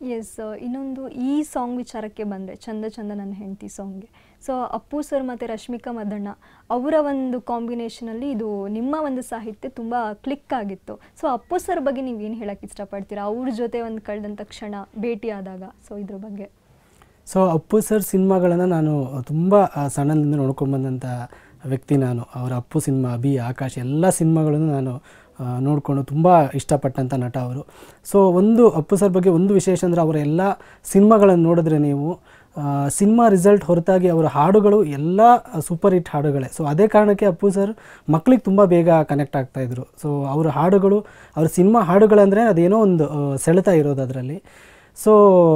S ಇನ್ನೊಂದು ಈ song ವಿಚಾರಕ್ಕೆ ಬಂದರೆ ಚಂದ ಚಂದ ನನ್ನ ಹೆಂಡತಿ ಸಾಂಗ್ಗೆ ಸೊ ಅಪ್ಪು ಸರ್ ಮತ್ತು ರಶ್ಮಿಕಾ ಮದಣ್ಣ ಅವರ ಒಂದು ಕಾಂಬಿನೇಷನಲ್ಲಿ ಇದು ನಿಮ್ಮ ಒಂದು ಸಾಹಿತ್ಯ ತುಂಬ ಕ್ಲಿಕ್ ಆಗಿತ್ತು ಸೊ ಅಪ್ಪು ಸರ್ ಬಗ್ಗೆ ನೀವು ಏನು ಹೇಳಕ್ಕೆ ಇಷ್ಟಪಡ್ತೀರಾ ಅವ್ರ ಜೊತೆ ಒಂದು ಕಳೆದಂಥ ಕ್ಷಣ ಭೇಟಿಯಾದಾಗ ಸೊ ಇದ್ರ ಬಗ್ಗೆ ಸೊ ಅಪ್ಪು ಸರ್ ಸಿನಿಮಾಗಳನ್ನು ನಾನು ತುಂಬ ಸಣ್ಣದಿಂದ ನೋಡ್ಕೊಂಡ್ಬಂದಂಥ ವ್ಯಕ್ತಿ ನಾನು ಅವರ ಅಪ್ಪು ಸಿನಿಮಾ ಅಭಿ ಆಕಾಶ್ ಎಲ್ಲ ಸಿನಿಮಾಗಳನ್ನು ನಾನು ಆ, ನೋಡಿಕೊಂಡು ತುಂಬ ಇಷ್ಟಪಟ್ಟಂಥ ನಟ ಅವರು ಸೊ ಒಂದು ಅಪ್ಪು ಸರ್ ಬಗ್ಗೆ ಒಂದು ವಿಶೇಷ ಅಂದರೆ ಅವರ ಎಲ್ಲ ಸಿನಿಮಾಗಳನ್ನು ನೋಡಿದ್ರೆ ನೀವು ಸಿನಿಮಾ ರಿಸಲ್ಟ್ ಹೊರತಾಗಿ ಅವರ ಹಾಡುಗಳು ಎಲ್ಲ ಸೂಪರ್ ಹಿಟ್ ಹಾಡುಗಳೇ ಸೊ ಅದೇ ಕಾರಣಕ್ಕೆ ಅಪ್ಪು ಸರ್ ಮಕ್ಕಳಿಗೆ ತುಂಬ ಬೇಗ ಕನೆಕ್ಟ್ ಆಗ್ತಾಯಿದ್ರು ಸೊ ಅವರ ಹಾಡುಗಳು ಅವ್ರ ಸಿನಿಮಾ ಹಾಡುಗಳಂದರೆ ಅದೇನೋ ಒಂದು ಆ, ಸೆಳೆತ ಇರೋದು ಅದರಲ್ಲಿ ಸೊ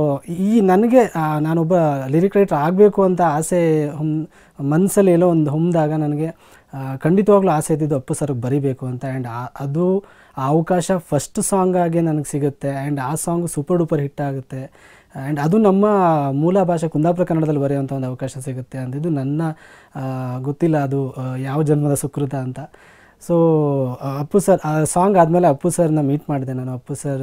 ಈ ನನಗೆ ಆ, ನಾನೊಬ್ಬ ಲಿರಿಕ್ ರೈಟರ್ ಆಗಬೇಕು ಅಂತ ಆಸೆ ಹೊಮ್ ಮನಸ್ಸಲ್ಲಿ ಎಲ್ಲೋ ಒಂದು ಹೊಮ್ದಾಗ ನನಗೆ ಆ, ಖಂಡಿತವಾಗ್ಲೂ ಆಸೆ ಇದ್ದಿದ್ದು ಅಪ್ಪು ಸರ್ಗೆ ಬರಿಬೇಕು ಅಂತ ಆ್ಯಂಡ್ ಅದು ಆ ಅವಕಾಶ ಫಸ್ಟ್ ಸಾಂಗ್ ಆಗಿ ನನಗೆ ಸಿಗುತ್ತೆ ಆ್ಯಂಡ್ ಆ ಸಾಂಗ್ ಸೂಪರ್ ಡೂಪರ್ ಹಿಟ್ ಆಗುತ್ತೆ ಆ್ಯಂಡ್ ಅದು ನಮ್ಮ ಮೂಲ ಭಾಷೆ ಕುಂದಾಪುರ ಕನ್ನಡದಲ್ಲಿ ಬರೆಯುವಂಥ ಒಂದು ಅವಕಾಶ ಸಿಗುತ್ತೆ ಅಂದಿದ್ದು ನನ್ನ ಆ, ಗೊತ್ತಿಲ್ಲ ಅದು ಆ, ಯಾವ ಜನ್ಮದ ಸುಕೃತ ಅಂತ ಸೊ ಅಪ್ಪು ಸರ್ ಆ ಸಾಂಗ್ ಆದಮೇಲೆ ಅಪ್ಪು ಸರ್ನ ಮೀಟ್ ಮಾಡಿದೆ ನಾನು ಅಪ್ಪು ಸರ್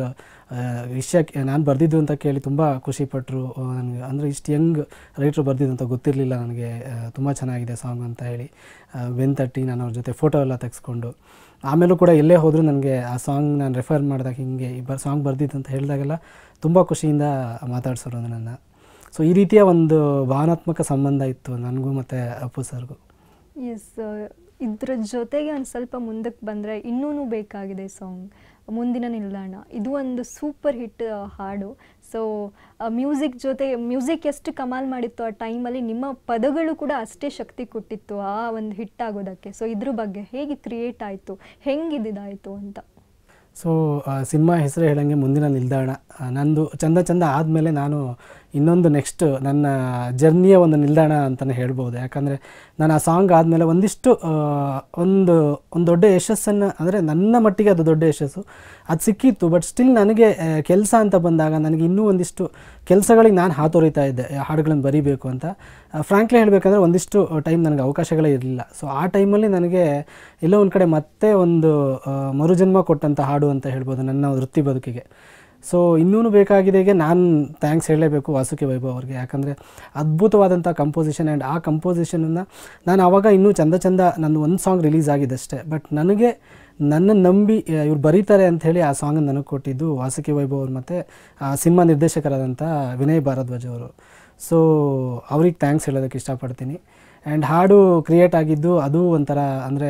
ವಿಷಯಕ್ಕೆ ನಾನು ಬರೆದಿದ್ದು ಅಂತ ಕೇಳಿ ತುಂಬ ಖುಷಿಪಟ್ಟರು ನನಗೆ ಅಂದರೆ ಇಷ್ಟು ಯಂಗ್ ರೈಟ್ರು ಬರೆದಿದ್ದು ಅಂತ ಗೊತ್ತಿರಲಿಲ್ಲ ನನಗೆ ತುಂಬ ಚೆನ್ನಾಗಿದೆ ಸಾಂಗ್ ಅಂತ ಹೇಳಿ ಬೆನ್ ತಟ್ಟಿ ನಾನು ಅವ್ರ ಜೊತೆ ಫೋಟೋ ಎಲ್ಲ ತೆಗೆಸ್ಕೊಂಡು ಆಮೇಲೂ ಕೂಡ ಎಲ್ಲೇ ಹೋದರೂ ನನಗೆ ಆ ಸಾಂಗ್ ನಾನು ರೆಫರ್ ಮಾಡಿದಾಗ ಹಿಂಗೆ ಈ ಬ ಸಾಂಗ್ ಬರೆದಿದ್ದು ಅಂತ ಹೇಳಿದಾಗೆಲ್ಲ ತುಂಬ ಖುಷಿಯಿಂದ ಮಾತಾಡ್ಸೋರು ನನ್ನ ಸೊ ಈ ರೀತಿಯ ಒಂದು ಭಾವನಾತ್ಮಕ ಸಂಬಂಧ ಇತ್ತು ನನಗೂ ಮತ್ತು ಅಪ್ಪು ಸರ್ಗೂ ಎಸ್ ಇದ್ರ ಜೊತೆಗೆ ಒಂದು ಸ್ವಲ್ಪ ಮುಂದಕ್ಕೆ ಬಂದರೆ ಇನ್ನೂ ಬೇಕಾಗಿದೆ ಸಾಂಗ್ ಮುಂದಿನ ನಿಲ್ದಾಣ ಇದು ಒಂದು ಸೂಪರ್ ಹಿಟ್ ಹಾಡು ಸೊ ಮ್ಯೂಸಿಕ್ ಜೊತೆ ಮ್ಯೂಸಿಕ್ ಎಷ್ಟು ಕಮಾಲ್ ಮಾಡಿತ್ತು ಆ ಟೈಮಲ್ಲಿ ನಿಮ್ಮ ಪದಗಳು ಕೂಡ ಅಷ್ಟೇ ಶಕ್ತಿ ಕೊಟ್ಟಿತ್ತು ಆ ಒಂದು ಹಿಟ್ ಆಗೋದಕ್ಕೆ ಸೊ ಇದ್ರ ಬಗ್ಗೆ ಹೇಗೆ ಕ್ರಿಯೇಟ್ ಆಯಿತು ಹೆಂಗಿದಾಯಿತು ಅಂತ ಸೊ ಸಿನಿಮಾ ಹೆಸರು ಹೇಳಂಗೆ ಮುಂದಿನ ನಿಲ್ದಾಣ ಆ, ನಂದು ಚಂದ ಚಂದ ಆದಮೇಲೆ ನಾನು ಇನ್ನೊಂದು ನೆಕ್ಸ್ಟ್ ನನ್ನ ಜರ್ನಿಯ ಒಂದು ನಿಲ್ದಾಣ ಅಂತಲೇ ಹೇಳ್ಬೋದು ಯಾಕಂದರೆ ನಾನು ಆ ಸಾಂಗ್ ಆದಮೇಲೆ ಒಂದಿಷ್ಟು ಆ, ಒಂದು ಒಂದು ದೊಡ್ಡ ಯಶಸ್ಸನ್ನು ಅಂದರೆ ನನ್ನ ಮಟ್ಟಿಗೆ ಅದು ದೊಡ್ಡ ಯಶಸ್ಸು ಅದು ಸಿಕ್ಕಿತ್ತು ಬಟ್ ಸ್ಟಿಲ್ ನನಗೆ ಕೆಲಸ ಅಂತ ಬಂದಾಗ ನನಗೆ ಇನ್ನೂ ಒಂದಿಷ್ಟು ಕೆಲಸಗಳಿಗೆ ನಾನು ಹಾತೊರಿತಾ ಇದ್ದೆ ಆ ಹಾಡುಗಳನ್ನು ಬರೀಬೇಕು ಅಂತ ಫ್ರಾಂಕ್ಲಿ ಹೇಳಬೇಕಂದ್ರೆ ಒಂದಿಷ್ಟು ಟೈಮ್ ನನಗೆ ಅವಕಾಶಗಳೇ ಇರಲಿಲ್ಲ ಸೊ ಆ ಟೈಮಲ್ಲಿ ನನಗೆ ಎಲ್ಲೋ ಒಂದು ಕಡೆ ಮತ್ತೆ ಒಂದು ಆ, ಮರುಜನ್ಮ ಕೊಟ್ಟಂಥ ಹಾಡು ಅಂತ ಹೇಳ್ಬೋದು ನನ್ನ ವೃತ್ತಿ ಬದುಕಿಗೆ ಸೊ ಇನ್ನೂ ಬೇಕಾಗಿದೆಗೆ ನಾನು ಥ್ಯಾಂಕ್ಸ್ ಹೇಳಲೇಬೇಕು ವಾಸುಕಿ ವೈಭವ್ ಅವ್ರಿಗೆ ಯಾಕಂದರೆ ಅದ್ಭುತವಾದಂಥ ಕಂಪೋಸಿಷನ್ ಆ್ಯಂಡ್ ಆ ಕಂಪೋಸಿಷನನ್ನು ನಾನು ಆವಾಗ ಇನ್ನೂ ಚಂದ ಚಂದ ನಂದು ಒಂದು ಸಾಂಗ್ ರಿಲೀಸ್ ಆಗಿದೆ ಅಷ್ಟೇ ಬಟ್ ನನಗೆ ನನ್ನ ನಂಬಿ ಇವ್ರು ಬರೀತಾರೆ ಅಂತ ಹೇಳಿ ಆ ಸಾಂಗನ್ನು ನನಗೆ ಕೊಟ್ಟಿದ್ದು ವಾಸುಕಿ ವೈಭವ್ ಅವ್ರು ಮತ್ತು ಆ ಸಿನಿಮಾ ನಿರ್ದೇಶಕರಾದಂಥ ವಿನಯ್ ಭಾರದ್ವಾಜ್ ಅವರು ಸೊ ಅವ್ರಿಗೆ ಥ್ಯಾಂಕ್ಸ್ ಹೇಳೋದಕ್ಕೆ ಇಷ್ಟಪಡ್ತೀನಿ ಆ್ಯಂಡ್ ಹಾಡು ಕ್ರಿಯೇಟ್ ಆಗಿದ್ದು ಅದು ಒಂಥರ ಅಂದರೆ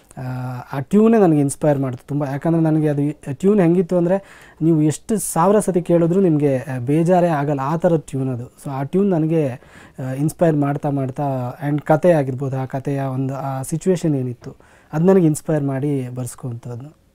ಆ ಟ್ಯೂನೇ ನನಗೆ ಇನ್ಸ್ಪೈರ್ ಮಾಡ್ತು ತುಂಬ ಯಾಕಂದರೆ ನನಗೆ ಅದು ಟ್ಯೂನ್ ಹೆಂಗಿತ್ತು ಅಂದರೆ ನೀವು ಎಷ್ಟು ಸಾವಿರ ಸತಿ ಕೇಳಿದ್ರೂ ನಿಮಗೆ ಬೇಜಾರೇ ಆಗಲ್ಲ ಆ ಥರದ ಟ್ಯೂನ್ ಅದು ಸೊ ಆ ಟ್ಯೂನ್ ನನಗೆ ಇನ್ಸ್ಪೈರ್ ಮಾಡ್ತಾ ಮಾಡ್ತಾ ಆ್ಯಂಡ್ ಕತೆ ಆಗಿರ್ಬೋದು ಆ ಕಥೆಯ ಒಂದು ಆ ಸಿಚುವೇಶನ್ ಏನಿತ್ತು ಅದು ನನಗೆ ಇನ್ಸ್ಪೈರ್ ಮಾಡಿ ಬರ್ಸ್ಕೊವಂಥದ್ದು